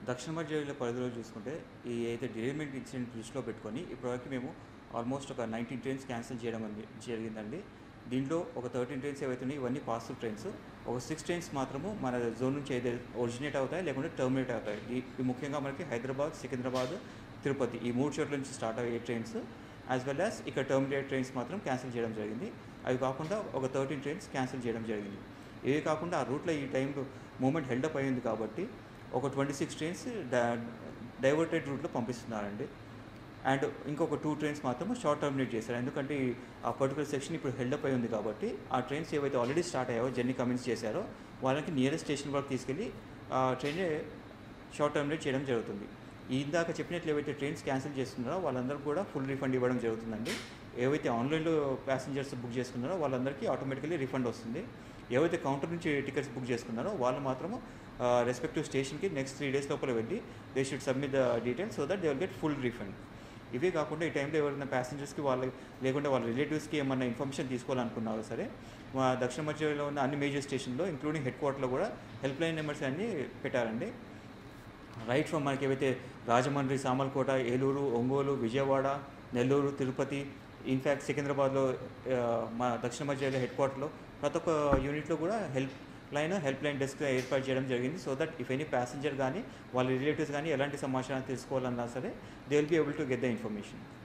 దక్షిణ మధ్య రైల్వే పరిధిలో చూసుకుంటే ఈ అయితే డెలిమెంట్ ఇన్సిడెంట్ దృష్టిలో పెట్టుకొని ఇప్పటివరకు మేము ఆల్మోస్ట్ ఒక నైన్టీన్ ట్రైన్స్ క్యాన్సిల్ చేయడం అనేది జరిగిందండి దీంట్లో ఒక థర్టీన్ ట్రైన్స్ ఏవైతున్నాయి ఇవన్నీ పాస్ఫుల్ ట్రైన్స్ ఒక సిక్స్ ట్రైన్స్ మాత్రము మన జోన్ నుంచి ఏదైతే ఒరిజినేట్ అవుతాయి లేకుంటే టర్మినేట్ అవుతాయి ఈ- ఈ ముఖ్యంగా మనకి హైదరాబాద్ సికింద్రాబాద్ తిరుపతి ఈ మూడు చోట్ల నుంచి స్టార్ట్ అయ్యే ట్రైన్స్ యాజ్ వెల్ యాజ్ ఇక్కడ టర్మినేట్ ట్రైన్స్ మాత్రం క్యాన్సిల్ చేయడం జరిగింది అవి కాకుండా ఒక థర్టీన్ ట్రైన్స్ క్యాన్సిల్ చేయడం జరిగింది ఇవి కాకుండా ఆ రూట్లో ఈ టైంలో మూమెంట్ హెల్డప్ అయింది కాబట్టి ఒక ట్వంటీ సిక్స్ ట్రైన్స్ డైవర్టెడ్ రూట్లో పంపిస్తున్నారండి అండ్ ఇంకొక టూ ట్రైన్స్ మాత్రం షార్ట్ టర్మినేట్ చేశారు ఎందుకంటే ఈ- ఆ పర్టికులర్ సెక్షన్ ఇప్పుడు హెల్డప్ అయి ఉంది కాబట్టి ఆ ట్రైన్స్ ఏవైతే ఆల్రెడీ స్టార్ట్ అయ్యాయో జర్నీ కమిన్స్ చేశారో వాళ్ళకి నియరెస్ట్ స్టేషన్ వరకు తీసుకెళ్ళి ఆ ట్రైన్ షార్ట్ టర్మినేట్ చేయడం జరుగుతుంది ఇందాక చెప్పినట్లు ఏవైతే ట్రైన్స్ క్యాన్సిల్ చేస్తున్నారో వాళ్ళందరూ కూడా ఫుల్ రిఫండ్ ఇవ్వడం జరుగుతుందండి ఏవైతే ఆన్లైన్లో ప్యాసింజర్స్ బుక్ చేసుకున్నారో వాళ్ళందరికీ ఆటోమేటికలీ రిఫండ్ వస్తుంది ఏవైతే కౌంటర్ నుంచి టికెట్స్ బుక్ చేసుకున్నారో వాళ్ళు మాత్రము రెస్పెక్టివ్ స్టేషన్కి నెక్స్ట్ త్రీ డేస్ లోపల వెళ్ళి they should submit the details so that they will get full refund ఇవే కాకుండా ఈ టైంలో ఎవరైనా ప్యాసింజర్స్కి వాళ్ళ లేకుంటే వాళ్ళ రిలేటివ్స్కి ఏమన్నా ఇన్ఫర్మేషన్ తీసుకోవాలనుకున్నారో సరే మా దక్షిణ మధ్యలో ఉన్న అన్ని మేజర్ స్టేషన్లో ఇంక్లూడింగ్ హెడ్ క్వార్టర్లో కూడా హెల్ప్ లైన్ నెంబర్స్ అన్నీ పెట్టారండి రైట్ ఫ్రమ్ మనకి ఏవైతే రాజమండ్రి సామర్లకోట ఏలూరు ఒంగోలు విజయవాడ నెల్లూరు తిరుపతి ఇన్ఫ్యాక్ట్ సికింద్రాబాద్లో ఆ, మా దక్షిణ మధ్య రైల్వే హెడ్ క్వార్టర్లో ప్రతి ఒక్క యూనిట్లో కూడా helpline helpline desk ఏర్పాటు చేయడం జరిగింది so that if any passenger కానీ వాళ్ళ రిలేటివ్స్ కానీ ఎలాంటి సమాచారం తెలుసుకోవాలన్నా సరే they will be able to get the information